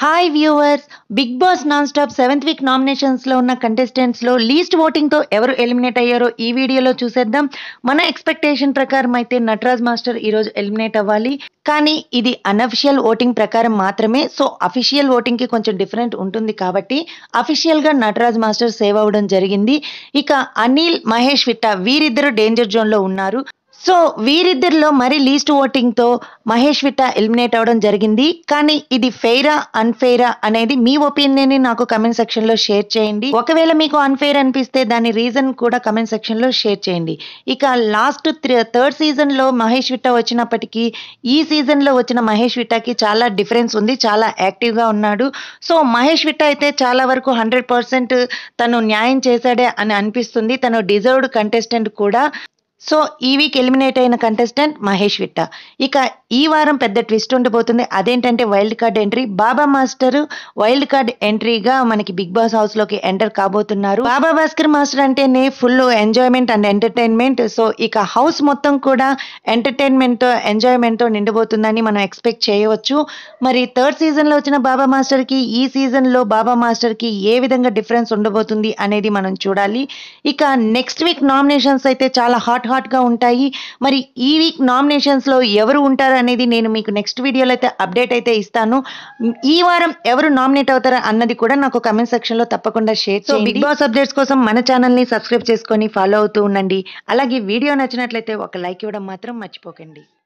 hi viewers Big Boss non stop seventh week నామినేషన్స్లో ఉన్న కంటెస్టెంట్స్లో లీస్ట్ ఓటింగ్తో ఎవరు ఎలిమినేట్ అయ్యారో ఈ వీడియోలో చూసేద్దాం మన ఎక్స్పెక్టేషన్ ప్రకారం అయితే నటరాజ్ మాస్టర్ ఈరోజు ఎలిమినేట్ అవ్వాలి కానీ ఇది అనఫిషియల్ ఓటింగ్ ప్రకారం మాత్రమే సో అఫీషియల్ ఓటింగ్కి కొంచెం డిఫరెంట్ ఉంటుంది కాబట్టి అఫీషియల్గా నటరాజ్ మాస్టర్ సేవ్ అవ్వడం జరిగింది ఇక అనిల్ మహేష్ విట్ట వీరిద్దరు డేంజర్ జోన్లో ఉన్నారు సో వీరిద్దరిలో మరి లీస్ట్ ఓటింగ్తో మహేష్ విట్ట ఎలిమినేట్ అవ్వడం జరిగింది కానీ ఇది ఫెయిరా అన్ఫెయిరా అనేది మీ ఒపీనియన్ని నాకు కమెంట్ సెక్షన్లో షేర్ చేయండి ఒకవేళ మీకు అన్ఫెయిర్ అనిపిస్తే దాని రీజన్ కూడా కమెంట్ సెక్షన్లో షేర్ చేయండి ఇక లాస్ట్ థర్డ్ సీజన్లో మహేష్ విట్ట వచ్చినప్పటికీ ఈ సీజన్లో వచ్చిన మహేష్ విట్టకి చాలా డిఫరెన్స్ ఉంది చాలా యాక్టివ్గా ఉన్నాడు సో మహేష్ విట్ట అయితే చాలా వరకు హండ్రెడ్ పర్సెంట్ తను న్యాయం చేశాడే అని అనిపిస్తుంది తను డిజర్వ్డ్ కంటెస్టెంట్ కూడా సో ఈ వీక్ ఎలిమినేట్ అయిన కంటెస్టెంట్ మహేష్ విట్ట ఇక ఈ వారం పెద్ద ట్విస్ట్ ఉండబోతుంది అదేంటంటే wild card entry Baba master wild card ఎంట్రీగా మనకి బిగ్ బాస్ హౌస్ లోకి ఎంటర్ కాబోతున్నారు బాబా భాస్కర్ మాస్టర్ అంటేనే full enjoyment and entertainment so ఇక హౌస్ మొత్తం కూడా ఎంటర్టైన్మెంట్ తో ఎంజాయ్మెంట్ తో నిండబోతుందని మనం ఎక్స్పెక్ట్ చేయవచ్చు మరి థర్డ్ సీజన్ లో వచ్చిన బాబా మాస్టర్ కి ఈ సీజన్ లో బాబా మాస్టర్ కి ఏ విధంగా డిఫరెన్స్ ఉండబోతుంది అనేది మనం చూడాలి ఇక నెక్స్ట్ వీక్ నామినేషన్స్ అయితే చాలా హాట్ హాట్ గా ఉంటాయి మరి ఈ వీక్ నామినేషన్స్ లో ఎవరు ఉంటారు అనేది నేను మీకు నెక్స్ట్ వీడియోలో అయితే అప్డేట్ అయితే ఇస్తాను ఈ వారం ఎవరు నామినేట్ అవుతారు అన్నది కూడా నాకు కమెంట్ సెక్షన్ లో తప్పకుండా share so Big Boss updates కోసం మన ఛానల్ ని సబ్స్క్రైబ్ చేసుకొని ఫాలో అవుతూ ఉండండి అలాగే వీడియో నచ్చినట్లయితే ఒక లైక్ ఇవ్వడం మాత్రం మర్చిపోకండి